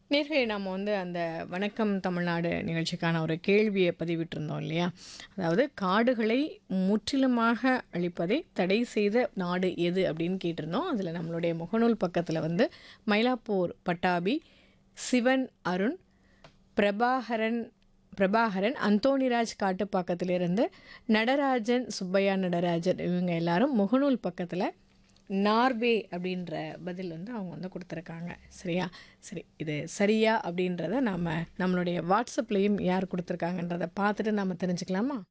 நேர்களே நம்ம வந்து அந்த வணக்கம் தமிழ்நாடு நிகழ்ச்சிக்கான ஒரு கேள்வியை பதிவிட்டிருந்தோம் இல்லையா அதாவது காடுகளை முற்றிலுமாக அழிப்பதை தடை செய்த நாடு எது அப்படின்னு கேட்டிருந்தோம் அதில் நம்மளுடைய முகநூல் பக்கத்தில் வந்து மயிலாப்பூர் பட்டாபி சிவன் அருண் பிரபாகரன் பிரபாகரன் அந்தோணிராஜ் காட்டுப்பாக்கத்திலிருந்து நடராஜன் சுப்பையா நடராஜன் இவங்க எல்லாரும் முகநூல் பக்கத்தில் நார்வே அப்படின்ற பதில் வந்து அவங்க வந்து கொடுத்துருக்காங்க சரியா சரி இது சரியா அப்படின்றத நாம் நம்மளுடைய வாட்ஸ்அப்லேயும் யார் கொடுத்துருக்காங்கன்றதை பார்த்துட்டு நம்ம தெரிஞ்சுக்கலாமா